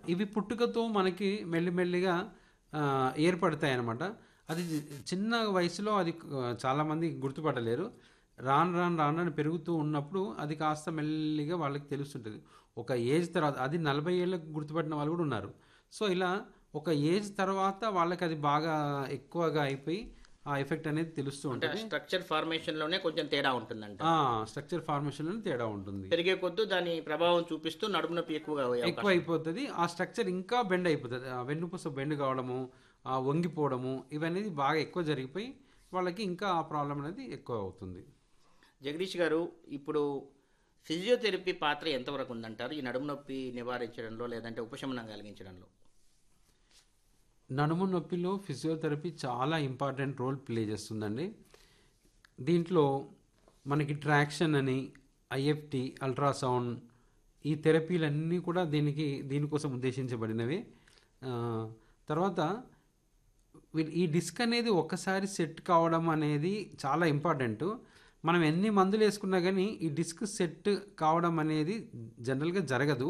ఇవి పుట్టుకతో మనకి మెల్లిమెల్లిగా ఆ, ఏర్పడతాయి అన్నమాట అది చిన్న వయసులో అది ఆ, చాలామంది గుర్తుపట్టలేరు రాను రాను రాను రాను పెరుగుతూ ఉన్నప్పుడు అది కాస్త మెల్లిగా వాళ్ళకి తెలుస్తుంటుంది ఒక ఏజ్ తర్వాత అది నలభై ఏళ్ళకు గుర్తుపట్టిన వాళ్ళు కూడా ఉన్నారు సో ఇలా ఒక ఏజ్ తర్వాత వాళ్ళకి అది బాగా ఎక్కువగా అయిపోయి ఆ ఎఫెక్ట్ అనేది తెలుస్తూ అంటే ఉంటుంది స్ట్రక్చర్ ఫార్మేషన్ లోనే కొంచెం తేడా ఉంటుందంట స్ట్రక్చర్ ఫార్మేషన్లో తేడా ఉంటుంది పెరిగే కొద్దు దాని ప్రభావం చూపిస్తూ నడుము నొప్పి ఎక్కువగా అయ్యే ఎక్కువ అయిపోతుంది ఆ స్ట్రక్చర్ ఇంకా బెండ్ అయిపోతుంది ఆ వెన్నుపూస బెండ్ కావడము ఆ వంగిపోవడము ఇవన్నీ బాగా ఎక్కువ జరిగిపోయి వాళ్ళకి ఇంకా ఆ ప్రాబ్లం అనేది ఎక్కువ అవుతుంది జగదీష్ గారు ఇప్పుడు ఫిజియోథెరపీ పాత్ర ఎంతవరకు ఉందంటారు ఈ నడుము నొప్పి నివారించడంలో లేదంటే ఉపశమనం కలిగించడంలో నడుము నొప్పిలో ఫిజియోథెరపీ చాలా ఇంపార్టెంట్ రోల్ ప్లే చేస్తుందండి దీంట్లో మనకి ట్రాక్షన్ అని ఐఎఫ్టి అల్ట్రాసౌండ్ ఈ థెరపీలన్నీ కూడా దీనికి దీనికోసం ఉద్దేశించబడినవి ఆ, తర్వాత వీ- ఈ డిస్క్ అనేది ఒక్కసారి సెట్ కావడం అనేది చాలా ఇంపార్టెంట్ మనం ఎన్ని మందులు వేసుకున్నా కానీ ఈ డిస్క్ సెట్ కావడం అనేది జనరల్గా జరగదు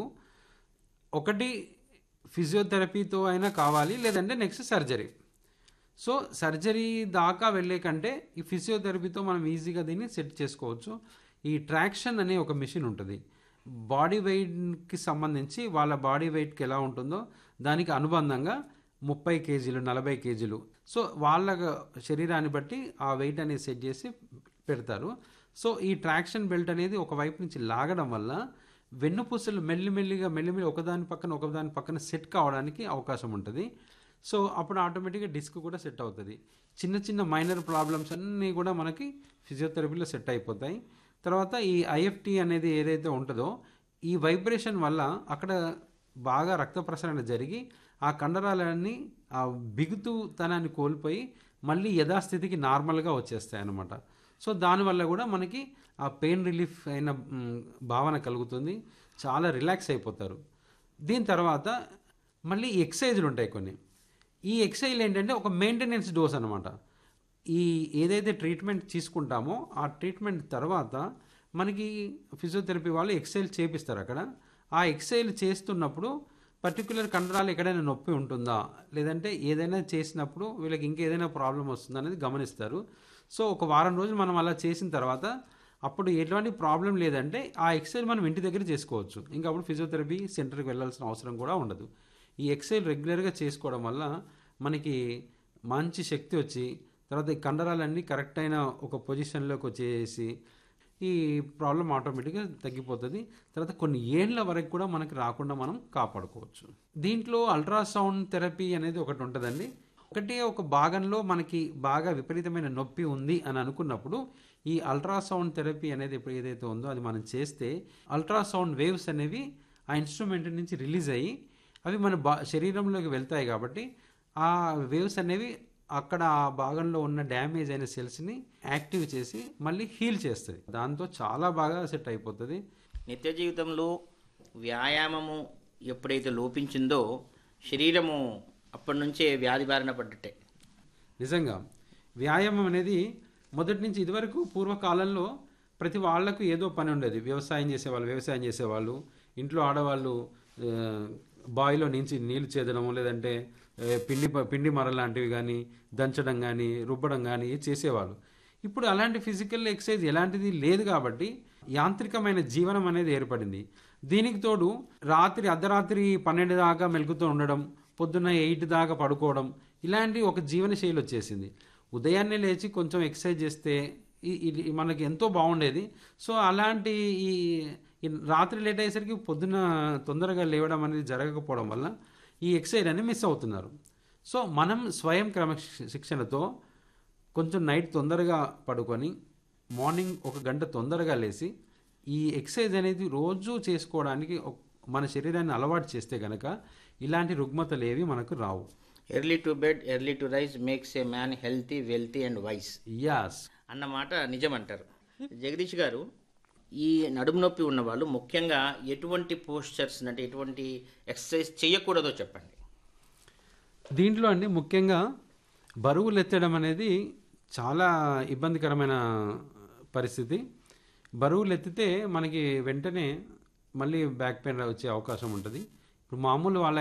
ఒకటి ఫిజియోథెరపీతో అయినా కావాలి లేదంటే నెక్స్ట్ సర్జరీ సో సర్జరీ దాకా వెళ్ళే కంటే ఈ ఫిజియోథెరపీతో మనం ఈజీగా దీన్ని సెట్ చేసుకోవచ్చు ఈ ట్రాక్షన్ అనే ఒక మిషన్ ఉంటుంది బాడీ వెయిట్కి సంబంధించి వాళ్ళ బాడీ వెయిట్కి ఎలా ఉంటుందో దానికి అనుబంధంగా ముప్పై కేజీలు నలభై కేజీలు సో వాళ్ళ శరీరాన్ని బట్టి ఆ వెయిట్ అనేది సెట్ చేసి పెడతారు సో ఈ ట్రాక్షన్ బెల్ట్ అనేది ఒక వైపు నుంచి లాగడం వల్ల వెన్నుపూసలు మెల్లిమెల్లిగా మెల్లిమెల్లి ఒకదాని పక్కన ఒకదాని పక్కన సెట్ కావడానికి అవకాశం ఉంటుంది సో అప్పుడు ఆటోమేటిక్గా డిస్క్ కూడా సెట్ అవుతుంది చిన్న చిన్న మైనర్ ప్రాబ్లమ్స్ అన్నీ కూడా మనకి ఫిజియోథెరపీలో సెట్ అయిపోతాయి తర్వాత ఈ ఐఎఫ్టి అనేది ఏదైతే ఉంటుందో ఈ వైబ్రేషన్ వల్ల అక్కడ బాగా రక్త ప్రసరణ జరిగి ఆ కండరాలన్నీ ఆ బిగుతుతనాన్ని కోల్పోయి మళ్ళీ యథాస్థితికి నార్మల్గా వచ్చేస్తాయి అన్నమాట సో దానివల్ల కూడా మనకి ఆ పెయిన్ రిలీఫ్ అయిన మ్, భావన కలుగుతుంది చాలా రిలాక్స్ అయిపోతారు దీని తర్వాత మళ్ళీ ఎక్సర్సైజులు ఉంటాయి కొన్ని ఈ ఎక్సర్సైజ్ ఏంటంటే ఒక మెయింటెనెన్స్ డోస్ అనమాట ఈ ఏదైతే ట్రీట్మెంట్ తీసుకుంటామో ఆ ట్రీట్మెంట్ తర్వాత మనకి ఫిజియోథెరపీ వాళ్ళు ఎక్సైల్ చేపిస్తారు అక్కడ ఆ ఎక్సైల్ చేస్తున్నప్పుడు పర్టికులర్ కండరాలు ఎక్కడైనా నొప్పి ఉంటుందా లేదంటే ఏదైనా చేసినప్పుడు వీళ్ళకి ఇంకేదైనా ప్రాబ్లం వస్తుందా అనేది గమనిస్తారు సో ఒక వారం రోజులు మనం అలా చేసిన తర్వాత అప్పుడు ఎటువంటి ప్రాబ్లం లేదంటే ఆ ఎక్సైల్ మనం ఇంటి దగ్గర చేసుకోవచ్చు ఇంకా అప్పుడు ఫిజియోథెరపీ సెంటర్కి వెళ్ళాల్సిన అవసరం కూడా ఉండదు ఈ ఎక్సైల్ రెగ్యులర్గా చేసుకోవడం వల్ల మనకి మంచి శక్తి వచ్చి తర్వాత ఈ కండరాలన్నీ కరెక్ట్ అయిన ఒక పొజిషన్లోకి వచ్చేసి ఈ ప్రాబ్లం ఆటోమేటిక్గా తగ్గిపోతుంది తర్వాత కొన్ని ఏళ్ళ వరకు కూడా మనకి రాకుండా మనం కాపాడుకోవచ్చు దీంట్లో అల్ట్రాసౌండ్ థెరపీ అనేది ఒకటి ఉంటుందండి ఒకటే ఒక భాగంలో మనకి బాగా విపరీతమైన నొప్పి ఉంది అని అనుకున్నప్పుడు ఈ అల్ట్రాసౌండ్ థెరపీ అనేది ఇప్పుడు ఏదైతే ఉందో అది మనం చేస్తే అల్ట్రాసౌండ్ వేవ్స్ అనేవి ఆ ఇన్స్ట్రుమెంట్ నుంచి రిలీజ్ అయ్యి అవి మన బా శరీరంలోకి వెళ్తాయి కాబట్టి ఆ వేవ్స్ అనేవి అక్కడ ఆ భాగంలో ఉన్న డ్యామేజ్ అయిన సెల్స్ని యాక్టివ్ చేసి మళ్ళీ హీల్ చేస్తుంది దాంతో చాలా బాగా సెట్ అయిపోతుంది నిత్య జీవితంలో వ్యాయామము ఎప్పుడైతే లోపించిందో శరీరము అప్పటి నుంచే వ్యాధి బారిన పడ్డట్టే నిజంగా వ్యాయామం అనేది మొదటి నుంచి ఇదివరకు పూర్వకాలంలో ప్రతి వాళ్లకు ఏదో పని ఉండేది వ్యవసాయం చేసేవాళ్ళు వ్యవసాయం చేసేవాళ్ళు ఇంట్లో ఆడవాళ్ళు ఆ, బావిలో నుంచి నీళ్లు చేదడము లేదంటే ఆ, పిండి ప- పిండి మర లాంటివి కానీ దంచడం కానీ రుబ్బడం కానీ చేసేవాళ్ళు ఇప్పుడు అలాంటి ఫిజికల్ ఎక్సర్సైజ్ ఎలాంటిది లేదు కాబట్టి యాంత్రికమైన జీవనం అనేది ఏర్పడింది దీనికి తోడు రాత్రి అర్ధరాత్రి పన్నెండు దాకా మెలుగుతూ ఉండడం పొద్దున్న ఎయిట్ దాకా పడుకోవడం ఇలాంటి ఒక జీవన శైలి వచ్చేసింది ఉదయాన్నే లేచి కొంచెం ఎక్సర్సైజ్ చేస్తే ఈ- ఇది మనకి ఎంతో బాగుండేది సో అలాంటి ఈ ఈ రాత్రి లేట్ అయ్యేసరికి పొద్దున్న తొందరగా లేవడం అనేది జరగకపోవడం వల్ల ఈ ఎక్సర్సైజ్ అనేది మిస్ అవుతున్నారు సో మనం స్వయం క్రమశిక్షణతో కొంచెం నైట్ తొందరగా పడుకొని మార్నింగ్ ఒక గంట తొందరగా లేచి ఈ ఎక్సర్సైజ్ అనేది రోజు చేసుకోవడానికి ఒక- మన శరీరాన్ని అలవాటు చేస్తే కనుక ఇలాంటి రుగ్మతలు ఏవి మనకు రావు early to bed early to rise makes a man healthy wealthy and wise యాస్ అన్నమాట నిజమంటారు జగదీష్ గారు ఈ నడుము నొప్పి ఉన్న వాళ్ళు ముఖ్యంగా ఎటువంటి పోస్చర్స్ అంటే ఎటువంటి ఎక్సర్సైజ్ చేయకూడదో చెప్పండి దీంట్లో అండి ముఖ్యంగా బరువులు ఎత్తడం అనేది చాలా ఇబ్బందికరమైన పరిస్థితి బరువులు ఎత్తితే మనకి వెంటనే మళ్ళీ బ్యాక్ పెయిన్ వచ్చే అవకాశం ఉంటుంది ఇప్పుడు మామూలు వాళ్ళ